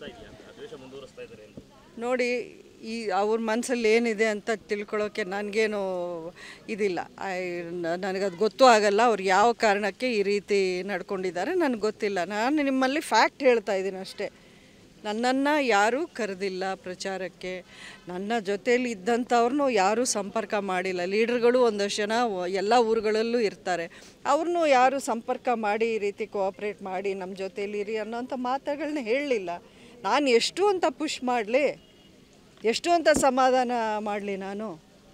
ಅನಿಸ್ತಾ ಇದೆಯಾ ಆ ದ್ವೇಷ ಮುಂದುವರಿಸ್ತಾ ಇದ್ದಾರೆ ಅಂತ ನೋಡಿ ಈ ಅವ್ರ ಮನಸ್ಸಲ್ಲಿ ಏನಿದೆ ಅಂತ ತಿಳ್ಕೊಳ್ಳೋಕ್ಕೆ ನನಗೇನು ಇದಿಲ್ಲ ನನಗದು ಗೊತ್ತೂ ಆಗಲ್ಲ ಅವ್ರು ಯಾವ ಕಾರಣಕ್ಕೆ ಈ ರೀತಿ ನಡ್ಕೊಂಡಿದ್ದಾರೆ ನನಗೆ ಗೊತ್ತಿಲ್ಲ ನಾನು ನಿಮ್ಮಲ್ಲಿ ಫ್ಯಾಕ್ಟ್ ಹೇಳ್ತಾ ಇದ್ದೀನಿ ಅಷ್ಟೇ ನನ್ನನ್ನು ಯಾರೂ ಕರೆದಿಲ್ಲ ಪ್ರಚಾರಕ್ಕೆ ನನ್ನ ಜೊತೇಲಿ ಇದ್ದಂಥವ್ರನ್ನೂ ಯಾರೂ ಸಂಪರ್ಕ ಮಾಡಿಲ್ಲ ಲೀಡರ್ಗಳು ಒಂದಷ್ಟು ಜನ ವ- ಎಲ್ಲ ಊರುಗಳಲ್ಲೂ ಇರ್ತಾರೆ ಅವ್ರನ್ನೂ ಯಾರೂ ಸಂಪರ್ಕ ಮಾಡಿ ಈ ರೀತಿ ಕೋಆಪ್ರೇಟ್ ಮಾಡಿ ನಮ್ಮ ಜೊತೇಲಿ ಇರಿ ಅನ್ನೋಂಥ ಮಾತುಗಳನ್ನ ಹೇಳಲಿಲ್ಲ ನಾನು ಎಷ್ಟು ಅಂತ ಪುಷ್ ಮಾಡಲಿ ಎಷ್ಟು ಅಂತ ಸಮಾಧಾನ ಮಾಡಲಿ ನಾನು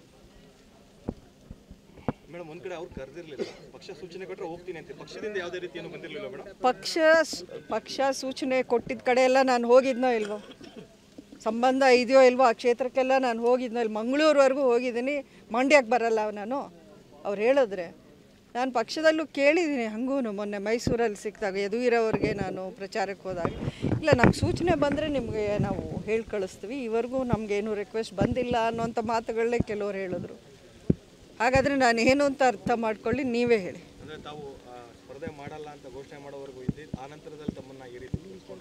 ಮೇಡಮ್ ಒಂದ್ ಕಡೆ ಅವ್ರು ಕರೆದಿರ್ಲಿಲ್ಲ ಪಕ್ಷ ಸೂಚನೆ ಕೊಟ್ಟರೆ ಹೋಗ್ತೀನಿ ಅಂತ ಪಕ್ಷದಿಂದ ಯಾವುದೇ ರೀತಿ ಏನು ಬಂದಿರಲಿಲ್ಲ ಮೇಡಮ್ ಪಕ್ಷ ಸ್- ಪಕ್ಷ ಸೂಚನೆ ಕೊಟ್ಟಿದ್ದ ಕಡೆ ಎಲ್ಲ ನಾನು ಹೋಗಿದ್ನೋ ಇಲ್ವೋ ಸಂಬಂಧ ಇದೆಯೋ ಇಲ್ವೋ ಆ ಕ್ಷೇತ್ರಕ್ಕೆಲ್ಲ ನಾನು ಹೋಗಿದ್ನೋ ಇಲ್ಲಿ ಮಂಗಳೂರುವರೆಗೂ ಹೋಗಿದ್ದೀನಿ ಮಂಡ್ಯಕ್ಕೆ ಬರಲ್ಲ ನಾನು ಅವ್ರು ಹೇಳಿದ್ರೆ ನಾನು ಪಕ್ಷದಲ್ಲೂ ಕೇಳಿದ್ದೀನಿ ಹಂಗೂ ಮೊನ್ನೆ ಮೈಸೂರಲ್ಲಿ ಸಿಕ್ಕಿದಾಗ ಯದುವೀರವ್ರಿಗೆ ನಾನು ಪ್ರಚಾರಕ್ಕೆ ಹೋದಾಗ ಇಲ್ಲ ನಮ್ಗೆ ಸೂಚನೆ ಬಂದರೆ ನಿಮಗೆ ನಾವು ಹೇಳಿ ಕಳಿಸ್ತೀವಿ ಇವರೆಗೂ ನಮಗೇನು ರಿಕ್ವೆಸ್ಟ್ ಬಂದಿಲ್ಲ ಅನ್ನೋಂಥ ಮಾತುಗಳನ್ನೇ ಕೆಲವ್ರು ಹೇಳಿದ್ರು ಹಾಗಾದರೆ ನಾನು ಏನು ಅಂತ ಅರ್ಥ ಮಾಡ್ಕೊಳ್ಳಿ ನೀವೇ ಹೇಳಿ ಅಂದ್ರೆ ತಾವು ಆ, ಸ್ಪರ್ಧೆ ಮಾಡಲ್ಲ ಅಂತ ಘೋಷಣೆ ಮಾಡೋವರೆಗೂ ಇದ್ದಿ ಆ ನಂತರದಲ್ಲಿ ತಮ್ಮನ್ನ ಈ ರೀತಿ ನಿಲ್ಸ್ಕೊಂಡ್ರು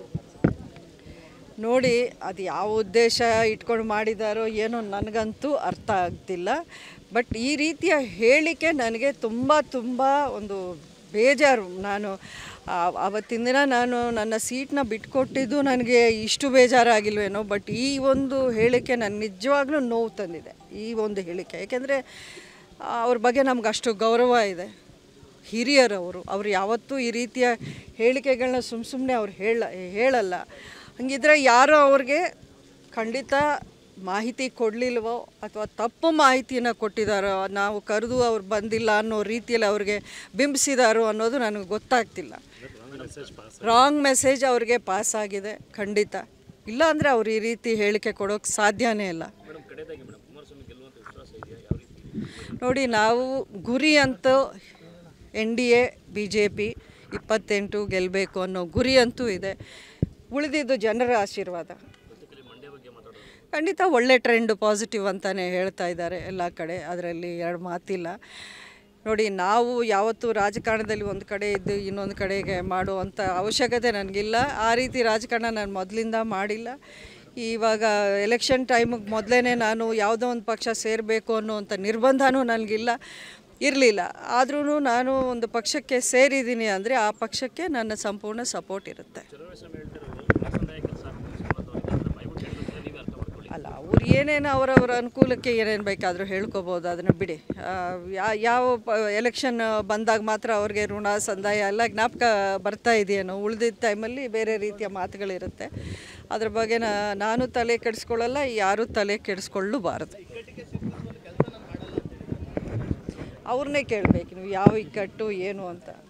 ನೋಡಿ ಅದು ಯಾವ ಉದ್ದೇಶ ಇಟ್ಕೊಂಡು ಮಾಡಿದಾರೋ ಏನೋ ನನಗಂತೂ ಅರ್ಥ ಆಗ್ತಿಲ್ಲ ಬಟ್ ಈ ರೀತಿಯ ಹೇಳಿಕೆ ನನಗೆ ತುಂಬ ತುಂಬ ಒಂದು ಬೇಜಾರು ನಾನು ಆ- ಆವತ್ತಿನ ದಿನ ನಾನು ನನ್ನ ಸೀಟ್ನ ಬಿಟ್ಕೊಟ್ಟಿದ್ದು ನನಗೆ ಇಷ್ಟು ಬೇಜಾರಾಗಿಲ್ವೇನೋ ಬಟ್ ಈ ಒಂದು ಹೇಳಿಕೆ ನನಗೆ ನಿಜವಾಗ್ಲೂ ನೋವು ತಂದಿದೆ ಈ ಒಂದು ಹೇಳಿಕೆ ಯಾಕೆಂದರೆ ಅವ್ರ ಬಗ್ಗೆ ನಮ್ಗೆ ಅಷ್ಟು ಗೌರವ ಇದೆ ಹಿರಿಯರವರು ಅವ್ರು ಯಾವತ್ತೂ ಈ ರೀತಿಯ ಹೇಳಿಕೆಗಳನ್ನ ಸುಮ್ಮ ಸುಮ್ಮನೆ ಅವ್ರು ಹೇಳ ಹೇಳಲ್ಲ ಹಂಗಿದ್ರೆ ಯಾರೋ ಅವ್ರಿಗೆ ಖಂಡಿತ ಮಾಹಿತಿ ಕೊಡಲಿಲ್ವೋ ಅಥವಾ ತಪ್ಪು ಮಾಹಿತಿನ ಕೊಟ್ಟಿದ್ದಾರೋ ನಾವು ಕರೆದು ಅವ್ರು ಬಂದಿಲ್ಲ ಅನ್ನೋ ರೀತಿಯಲ್ಲಿ ಅವ್ರಿಗೆ ಬಿಂಬಿಸಿದಾರೋ ಅನ್ನೋದು ನನಗೆ ಗೊತ್ತಾಗ್ತಿಲ್ಲ ಮೆಸೇಜ್ ಪಾಸ್ ರಾಂಗ್ ಮೆಸೇಜ್ ಅವ್ರಿಗೆ ಪಾಸ್ ಆಗಿದೆ ಖಂಡಿತ ಇಲ್ಲ ಅಂದರೆ ಅವ್ರು ಈ ರೀತಿ ಹೇಳಿಕೆ ಕೊಡೋಕ್ಕೆ ಸಾಧ್ಯನೇ ಇಲ್ಲ ಮೇಡಮ್ ಕಡೆದಾಗಿ ಮೇಡಮ್ ಕುಮಾರಸ್ವಾಮಿ ಗೆಲ್ಲುವಂಥ ವಿಶ್ವಾಸ ಇದೆಯಾ ಯಾವ ರೀತಿ ನೋಡಿ ನಾವು ಗುರಿ ಅಂತೂ N D A B J P ಇಪ್ಪತ್ತೆಂಟು ಗೆಲ್ಲಬೇಕು ಅನ್ನೋ ಗುರಿ ಅಂತೂ ಇದೆ ಉಳಿದಿದ್ದು ಜನರ ಆಶೀರ್ವಾದ ಜೊತೆಲಿ ಮಂಡ್ಯ ಬಗ್ಗೆ ಮಾತಾಡೋದು ಖಂಡಿತ ಒಳ್ಳೆ ಟ್ರೆಂಡ್ ಪಾಸಿಟಿವ್ ಅಂತಲೇ ಹೇಳ್ತಾ ಇದ್ದಾರೆ ಎಲ್ಲ ಕಡೆ ಅದರಲ್ಲಿ ಎರಡು ಮಾತಿಲ್ಲ ನೋಡಿ ನಾವು ಯಾವತ್ತೂ ರಾಜಕಾರಣದಲ್ಲಿ ಒಂದು ಕಡೆ ಇದ್ದು ಇನ್ನೊಂದು ಕಡೆಗೆ ಮಾಡುವಂಥ ಅವಶ್ಯಕತೆ ನನಗಿಲ್ಲ ಆ ರೀತಿ ರಾಜಕಾರಣ ನಾನು ಮೊದಲಿಂದ ಮಾಡಿಲ್ಲ ಇವಾಗ ಎಲೆಕ್ಷನ್ ಟೈಮಿಗೆ ಮೊದಲೇ ನಾನು ಯಾವುದೋ ಒಂದು ಪಕ್ಷ ಸೇರಬೇಕು ಅನ್ನೋವಂಥ ನಿರ್ಬಂಧನೂ ನನಗಿಲ್ಲ ಇರಲಿಲ್ಲ ಆದ್ರೂ ನಾನು ಒಂದು ಪಕ್ಷಕ್ಕೆ ಸೇರಿದ್ದೀನಿ ಅಂದರೆ ಆ ಪಕ್ಷಕ್ಕೆ ನನ್ನ ಸಂಪೂರ್ಣ ಸಪೋರ್ಟ್ ಇರುತ್ತೆ ಚಲುವಸ್ವಾಮಿ ಹೇಳ್ತಿರೋದು ಜನಸಂದಾಯ ಕೆಲಸ ಅದನ್ನ ಬಾಯ್ಬಿಟ್ಟು ಹೇಳಿದ್ರೆ ನೀವೇ ಅರ್ಥ ಮಾಡ್ಕೊಳ್ಳಿ ಅಲ್ಲ ಅವ್ರು ಏನೇನು ಅವರವರ ಅನುಕೂಲಕ್ಕೆ ಏನೇನು ಬೇಕಾದರೂ ಹೇಳ್ಕೊಬೋದು ಅದನ್ನು ಬಿಡಿ ಆ, ಯಾ- ಯಾವ ಎಲೆಕ್ಷನ್ ಬಂದಾಗ ಮಾತ್ರ ಅವ್ರಿಗೆ ಋಣ ಸಂದಾಯ ಎಲ್ಲ ಜ್ಞಾಪಕ ಬರ್ತಾ ಇದೆಯೇನೋ ಉಳಿದಿದ್ದ ಟೈಮಲ್ಲಿ ಬೇರೆ ರೀತಿಯ ಮಾತುಗಳಿರುತ್ತೆ ಅದ್ರ ಬಗ್ಗೆ ನಾ- ನಾನು ತಲೆ ಕೆಡಿಸ್ಕೊಳ್ಳಲ್ಲ ಯಾರೂ ತಲೆ ಕೆಡಿಸ್ಕೊಳ್ಳಬಾರದು ಅವ್ರನ್ನೇ ಕೇಳಬೇಕು ನೀವು ಯಾವ ಇಕ್ಕಟ್ಟು ಏನು ಅಂತ